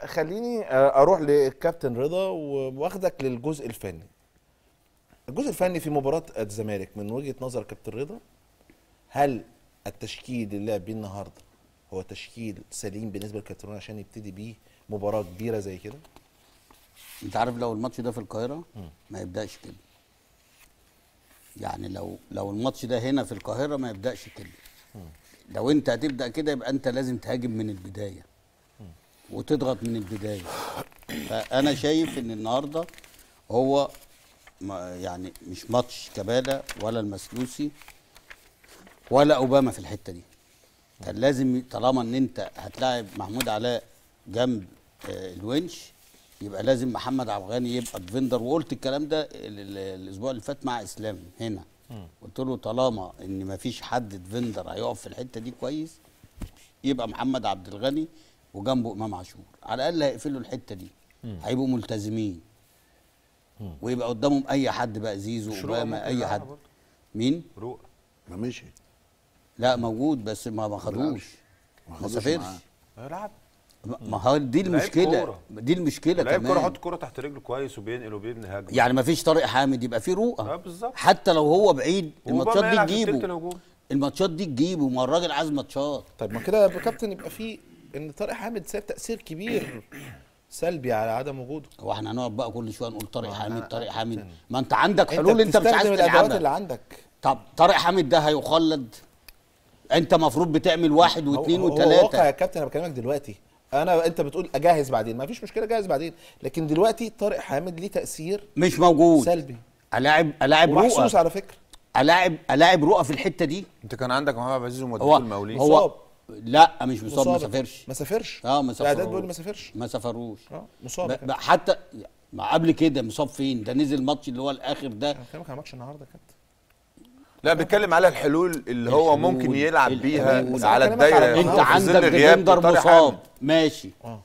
خليني آه، اروح للكابتن رضا واخدك للجزء الفني الجزء الفني في مباراه الزمالك من وجهه نظر كابتن رضا هل التشكيل اللي لعب بيه النهارده هو تشكيل سليم بالنسبه لكابتن رضا عشان يبتدي بيه مباراه كبيره زي كده انت عارف لو الماتش ده في القاهره ما يبداش كده يعني لو لو الماتش ده هنا في القاهره ما يبداش كده لو انت هتبدا كده يبقى انت لازم تهاجم من البدايه وتضغط من البدايه فانا شايف ان النهارده هو ما يعني مش ماتش كباله ولا المسلوسي ولا اوباما في الحته دي كان لازم طالما ان انت هتلاعب محمود علاء جنب آه، الونش يبقى لازم محمد عبد الغني يبقى ديفندر وقلت الكلام ده ال- ال- الاسبوع اللي فات مع اسلام هنا قلت له طالما ان مفيش حد ديفندر هيقف في الحته دي كويس يبقى محمد عبد الغني وجنبه امام عاشور على الاقل هيقفلوا الحته دي هيبقوا ملتزمين ويبقى قدامهم اي حد بقى زيزو مش رؤى اوباما ممكن اي يلعبها حد برضه. مين رؤى ما مشي لا موجود بس ما ما خدوش ما ما خدوش سافرش معاه. يلعب ما ما هو دي لعيب المشكله كورة. دي المشكله لعيب كوره كمان حط كوره تحت رجله كويس وبينقل وبيبني هجمه يعني ما فيش طارق حامد يبقى في اه رؤى بالظبط حتى لو هو بعيد الماتشات وأوباما دي يلعب في تلت تجيبه الهجوم. الماتشات دي تجيبه ما الراجل عايز ماتشات طيب ما كده يا كابتن يبقى في ان طارق حامد ساب تاثير كبير سلبي على عدم وجوده هو احنا هنقعد بقى كل شويه نقول طارق ما حامد أنا- طارق حامد أنت- ما انت عندك حلول انت مش عايز بتستخدم الادوات اللي تلعبها عندك طب طارق حامد ده هيخلد انت مفروض بتعمل واحد هو- واثنين هو- هو واقع يا وثلاثه كابتن انا بكلمك دلوقتي انا انت بتقول اجهز بعدين ما فيش مشكله اجهز بعدين لكن دلوقتي طارق حامد ليه تاثير مش موجود سلبي الاعب الاعب ومحسوس رؤى على فكره الاعب الاعب رؤى في الحته دي انت كان عندك محمد عبد العزيز هو ومودته المقاولين هو مصاب. لا مش مصاب ما مصاب. سافرش ما سافرش اه ما الاعداد سافروش بيقول ما سافرش ما سافروش اه مصاب يا ب- كابتن. ب- حتى ما قبل كده مصاب فين ده نزل الماتش اللي هو الاخر ده انا بكلمك على ماتش النهارده يا كابتن لا بيتكلم على الحلول اللي هو الحلول. ممكن يلعب بيها الحلول. على أنا بكلمك على الدايره انت آه، في عندك ظل غياب ديفندر طارق مصاب حامد. ماشي اه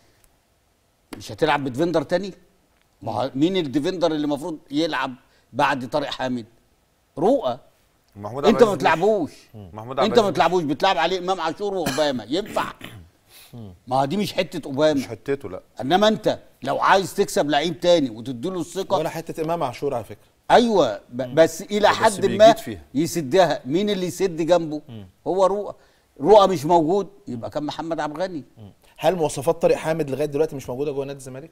مش هتلعب بديفندر تاني ما هو مين الديفندر اللي المفروض يلعب بعد طارق حامد رؤى محمود عبد انت ما العزيز بتلعبوش محمود عبد انت ما العزيز بتلعبوش بتلعب عليه امام عاشور واوباما ينفع ما هو دي مش حته مش اوباما حتته لا انما انت لو عايز تكسب لعيب تاني وتديله الثقه ولا حته امام عاشور على فكره ايوه ب- بس الى بس حد بيجيد ما فيها. يسدها مين اللي يسد جنبه هو رؤى رؤى مش موجود يبقى كان محمد عبد الغني هل مواصفات طارق حامد لغايه دلوقتي مش موجوده جوه نادي الزمالك؟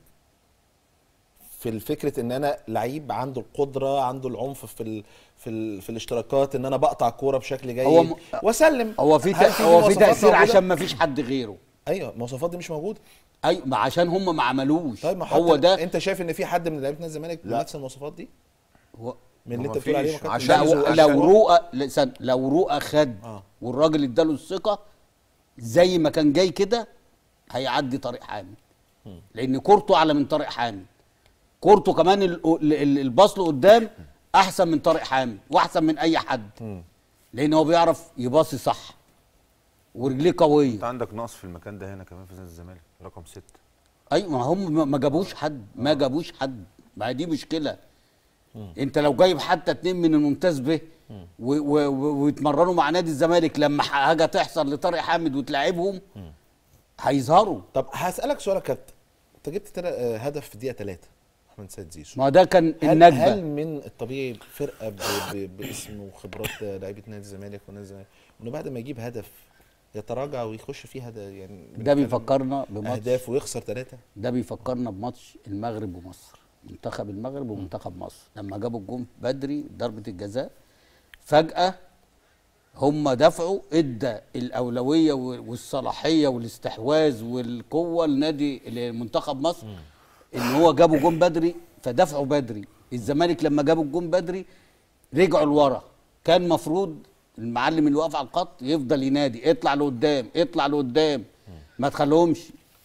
في الفكره ان انا لعيب عنده القدره عنده العنف في ال في ال في الاشتراكات ان انا بقطع كوره بشكل جيد هو م- واسلم هو في هل تأ- هو في مواصفات تاثير موجودة؟ عشان ما فيش حد غيره ايوه المواصفات دي مش موجوده ايوه ما عشان هم ما عملوش طيب ما هو حتى ده انت شايف ان في حد من لعيبه نادي الزمالك لا. بنفس المواصفات دي هو من اللي هو انت بتقول عليه مفيش. كابتن عشان- لا زيزو و- عشان- لو رؤى لسان لو رؤى خد آه. والراجل اداله الثقه زي ما كان جاي كده هيعدي طارق حامد لان كورته اعلى من طارق حامد كورته كمان ال- ال- ال- الباص لقدام احسن من طارق حامد واحسن من اي حد لان هو بيعرف يباصي صح ورجليه قويه انت عندك نقص في المكان ده هنا كمان في نادي الزمالك رقم ستة ايوه ما هم ما- ما جابوش حد ما جابوش حد ما هي دي مشكله انت لو جايب حتى اتنين من الممتاز به و- و- و- ويتمرنوا مع نادي الزمالك لما حاجه تحصل لطارق حامد وتلاعبهم هيظهروا طب هسالك سؤال يا كابتن انت جبت تل... آه، هدف في دقيقه 3 احمد سيد زيزو ما ده كان هل, النكبه هل من الطبيعي فرقه ب... ب... باسم وخبرات لعيبه نادي الزمالك ونادي الزمالك انه بعد ما يجيب هدف يتراجع ويخش فيه هدف يعني ده بنتكلم بيفكرنا بماتش اهداف ويخسر ثلاثه ده بيفكرنا بماتش المغرب ومصر منتخب المغرب ومنتخب مصر لما جابوا الجون بدري ضربه الجزاء فجاه هم دفعوا ادى الاولويه والصلاحيه والاستحواذ والقوه لنادي لمنتخب مصر ان هو جابوا جون بدري فدفعوا بدري الزمالك لما جابوا الجون بدري رجعوا لورا كان مفروض المعلم اللي واقف على الخط يفضل ينادي اطلع لقدام اطلع لقدام ما تخليهمش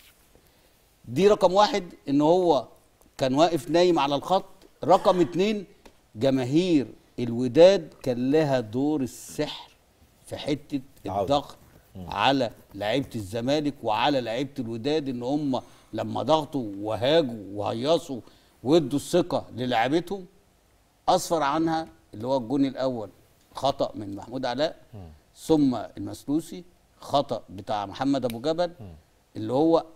دي رقم واحد ان هو كان واقف نايم على الخط رقم اتنين جماهير الوداد كان لها دور السحر في حته العودة. الضغط على لعيبه الزمالك وعلى لعيبه الوداد ان هم لما ضغطوا وهاجوا وهيصوا وادوا الثقه للاعيبتهم اسفر عنها اللي هو الجون الاول خطا من محمود علاء ثم المسلوسي خطا بتاع محمد ابو جبل اللي هو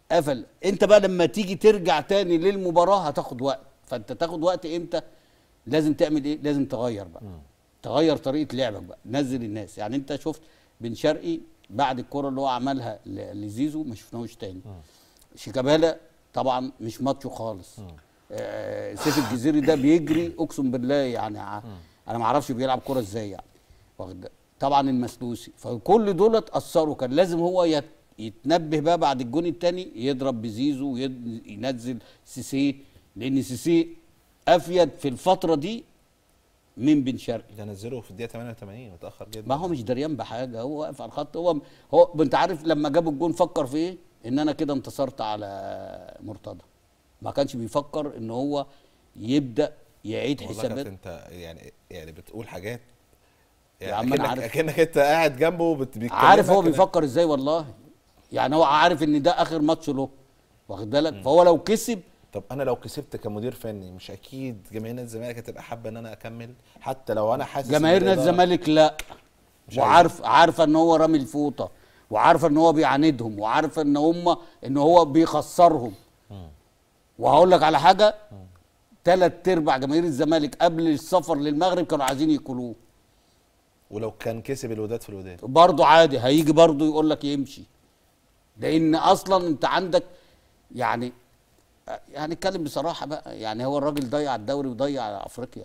قفل انت بقى لما تيجي ترجع تاني للمباراه هتاخد وقت فانت تاخد وقت امتى لازم تعمل ايه لازم تغير بقى تغير طريقه لعبك بقى نزل الناس يعني انت شفت بن شرقي بعد الكره اللي هو عملها ل- لزيزو ما شفناهوش تاني شيكابالا طبعا مش ماتشه خالص آه سيف الجزيري ده بيجري اقسم بالله يعني ع- انا ما اعرفش بيلعب كره ازاي يعني واخد طبعا المسلوسي فكل دول اثروا كان لازم هو يت يتنبه بقى بعد الجون الثاني يضرب بزيزو ويد- ينزل سيسي لان سيسي افيد في الفتره دي من بن شرقي ده نزله في الدقيقه 88 متاخر جدا ما هو مش دريان بحاجه هو واقف على الخط هو هو انت عارف لما جاب الجون فكر في ايه؟ ان انا كده انتصرت على مرتضى ما كانش بيفكر ان هو يبدا يعيد والله حسابات كابتن انت يعني يعني بتقول حاجات يا عم أنا أكنك- عارف. اكنك انت قاعد جنبه بت- بيتكلمك عارف هو كده. بيفكر ازاي والله يعني هو عارف ان ده اخر ماتش له واخد بالك فهو لو كسب طب انا لو كسبت كمدير فني مش اكيد جماهير نادي الزمالك هتبقى حابه ان انا اكمل حتى لو انا حاسس جماهير إن نادي الإدارة- الزمالك لا مش وعارف عارفه ان هو رامي الفوطه وعارفه ان هو بيعاندهم وعارفه ان هم ان هو بيخسرهم وهقول لك على حاجه ثلاث ارباع جماهير الزمالك قبل السفر للمغرب كانوا عايزين ياكلوه ولو كان كسب الوداد في الوداد برضه عادي هيجي برضه يقول لك يمشي لان اصلا انت عندك يعني يعني اتكلم بصراحه بقى يعني هو الراجل ضيع الدوري وضيع افريقيا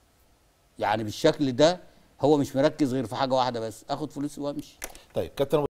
يعني بالشكل ده هو مش مركز غير في حاجه واحده بس اخد فلوسي وامشي طيب كابتن